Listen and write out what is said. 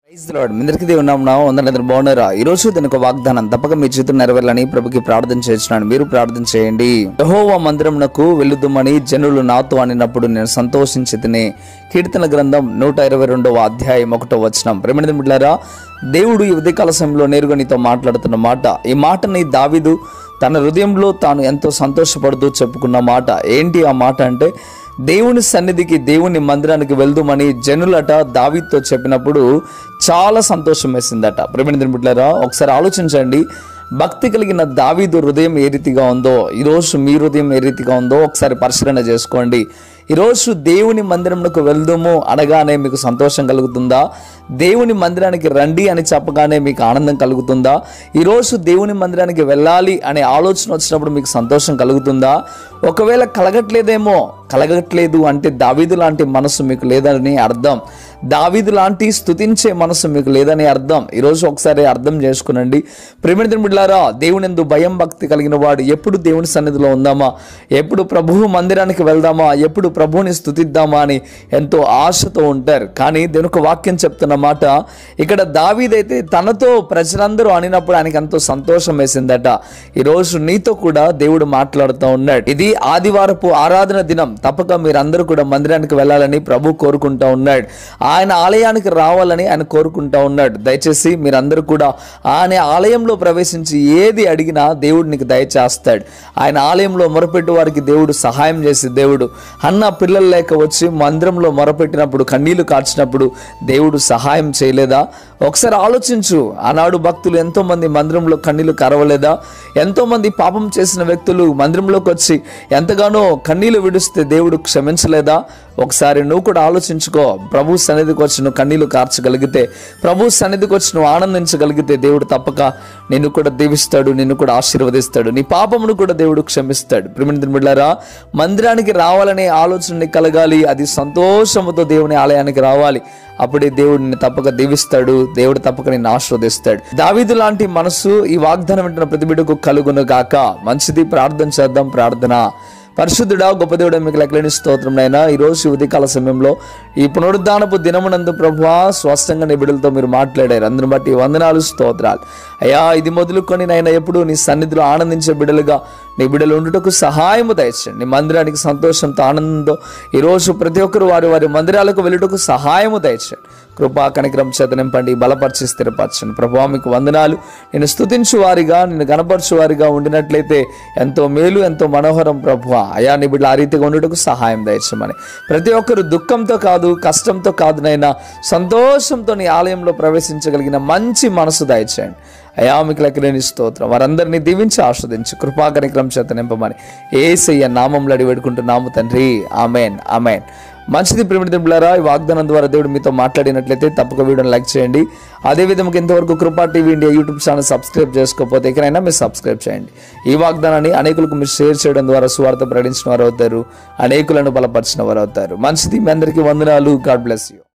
Praise lord. మీ అందరికీ దేవుని నామమున వందనాలు బాగున్నారా ఈ రోజు దీని ఒక వాగ్దానం తప్పక మీ జీవితం నెరవేరాలని ప్రభుకి ప్రార్థన చేస్తున్నాను మీరు ప్రార్థన చేయండి యెహోవా మందిరమునకు వెళ్ళుదుమని జనులు నాతో అనినప్పుడు నేను సంతోషించి తిని కీర్తన గ్రంథం నూట ఇరవై రెండవ అధ్యాయం ఒకటో వచనం ప్రేమిణ బిడ్డారా దేవుడు ఈ ఉదయకాల సమయంలో నేరుగా నీతో మాట్లాడుతున్న మాట ఈ మాటని దావిదు తన హృదయంలో తాను ఎంతో సంతోషపడుతూ చెప్పుకున్న మాట ఏంటి ఆ మాట అంటే దేవుని సన్నిధికి దేవుని మందిరానికి వెళ్దామని జనులట దావీతో చెప్పినప్పుడు చాలా సంతోషం వేసిందట ప్రేమిణ బిడ్డలారా ఒకసారి ఆలోచించండి భక్తి కలిగిన దావీదు హృదయం ఏ రీతిగా ఉందో ఈరోజు మీ హృదయం ఏ రీతిగా ఉందో ఒకసారి పరిశీలన చేసుకోండి ఈరోజు దేవుని మందిరంకు వెళ్దాము అనగానే మీకు సంతోషం కలుగుతుందా దేవుని మందిరానికి రండి అని చెప్పగానే మీకు ఆనందం కలుగుతుందా ఈరోజు దేవుని మందిరానికి వెళ్ళాలి అనే ఆలోచన వచ్చినప్పుడు మీకు సంతోషం కలుగుతుందా ఒకవేళ కలగట్లేదేమో కలగట్లేదు అంటే దావీదు లాంటి మనసు మీకు లేదని అర్థం దావీదు లాంటి స్తుతించే మనసు మీకు లేదని అర్థం ఈరోజు ఒకసారి అర్థం చేసుకునండి ప్రేమిణ బిడ్డారా దేవుని ఎందు భయం భక్తి కలిగిన వాడు ఎప్పుడు దేవుని సన్నిధిలో ఉందామా ఎప్పుడు ప్రభువు మందిరానికి వెళ్దామా ఎప్పుడు ప్రభువుని స్తుతిద్దామా అని ఎంతో ఆశతో ఉంటారు కానీ దేవుని ఒక వాక్యం చెప్తున్న మాట ఇక్కడ దావీదైతే తనతో ప్రజలందరూ అనినప్పుడు ఆయనకి ఎంతో సంతోషం వేసిందట ఈరోజు నీతో కూడా దేవుడు మాట్లాడుతూ ఉన్నాడు ఇది ఆదివారపు ఆరాధన దినం తప్పక మీరందరూ కూడా మందిరానికి వెళ్ళాలని ప్రభు కోరుకుంటా ఉన్నాడు ఆయన ఆలయానికి రావాలని ఆయన కోరుకుంటా ఉన్నాడు దయచేసి మీరందరూ కూడా ఆయన ఆలయంలో ప్రవేశించి ఏది అడిగినా దేవుడు నీకు దయచేస్తాడు ఆయన ఆలయంలో మొరపెట్టు వారికి దేవుడు సహాయం చేసి దేవుడు అన్న పిల్లలు లేక వచ్చి మందిరంలో మొరపెట్టినప్పుడు కన్నీళ్లు కార్చినప్పుడు దేవుడు సహాయం చేయలేదా ఒకసారి ఆలోచించు ఆనాడు భక్తులు ఎంతో మంది మందిరంలో కన్నీళ్లు కరవలేదా ఎంతో మంది పాపం చేసిన వ్యక్తులు మందిరంలోకి వచ్చి ఎంతగానో కన్నీళ్లు విడిస్తే దేవుడు క్షమించలేదా ఒకసారి నువ్వు కూడా ఆలోచించుకో ప్రభు సన్నిధికి వచ్చి నువ్వు కన్నీళ్లు కార్చగలిగితే ప్రభు సన్నిధికి వచ్చి నువ్వు ఆనందించగలిగితే దేవుడు తప్పక నిన్ను కూడా దీవిస్తాడు నిన్ను కూడా ఆశీర్వదిస్తాడు నీ పాపమును కూడా దేవుడు క్షమిస్తాడు ప్రిమిణ బిడ్డారా మందిరానికి రావాలనే ఆలోచన నీకు కలగాలి అది సంతోషముతో దేవుని ఆలయానికి రావాలి అప్పుడే దేవుడిని తప్పక దీవిస్తాడు దేవుడు తప్పక నిన్ను ఆశీర్వదిస్తాడు దావీదు లాంటి మనసు ఈ వాగ్దానం వింటున్న ప్రతి బిడ్డకు కలుగును గాక మంచిది ప్రార్థన చేద్దాం ప్రార్థన పరిశుద్ధుడా గొప్ప దేవుడా మీకు లెక్కలేని స్తోత్రం నైనా ఈ రోజు ఈ ఉదయకాల సమయంలో ఈ పునరుద్ధానపు దినమునందు ప్రభువా స్పష్టంగా నీ బిడ్డలతో మీరు మాట్లాడారు అందుని బట్టి వందనాలు స్తోత్రాలు అయ్యా ఇది మొదలుకొని నైనా ఎప్పుడు నీ సన్నిధిలో ఆనందించే బిడ్డలుగా నీ బిడ్డలు ఉండుటకు సహాయము దయచండి నీ మందిరానికి సంతోషంతో ఆనందంతో ఈరోజు ప్రతి ఒక్కరు వారి వారి మందిరాలకు వెళ్ళుటకు సహాయము దయచండి కృపా కనికరం చేత నింపండి బలపరిచి స్థిరపరచండి ప్రభావ మీకు వందనాలు నేను స్తుతించు వారిగా నేను గనపరచు వారిగా ఉండినట్లయితే ఎంతో మేలు ఎంతో మనోహరం ప్రభు అయా నీ బిడ్డలు ఆ రీతిగా ఉండుటకు సహాయం దయచమని ప్రతి ఒక్కరు దుఃఖంతో కాదు కష్టంతో కాదు నైనా సంతోషంతో నీ ఆలయంలో ప్రవేశించగలిగిన మంచి మనసు దయచేయండి అయా మీకు లెక్కలేని స్తోత్రం వారందరినీ దీవించి ఆస్వాదించి కృపా కనికరం చేత నింపమని ఏసయ్య నామంలో అడిగి పెట్టుకుంటున్నాము తండ్రి ఆమెన్ ఆమెన్ మంచిది ప్రేమిటి బిళ్ళారా ఈ వాగ్దానం ద్వారా దేవుడు మీతో మాట్లాడినట్లయితే తప్పక వీడియోని లైక్ చేయండి అదేవిధంగా ఇంతవరకు Krupa TV India YouTube channel subscribe చేసుకోకపోతే ఎక్కడైనా మీరు సబ్స్క్రైబ్ చేయండి ఈ వాగ్దానాన్ని అనేకులకు మీరు షేర్ చేయడం ద్వారా సువార్త ప్రకటించిన వారు అవుతారు అనేకులను బలపరిచిన వారు అవుతారు మంచిది మీ అందరికీ వందనాలు గాడ్ బ్లెస్ యూ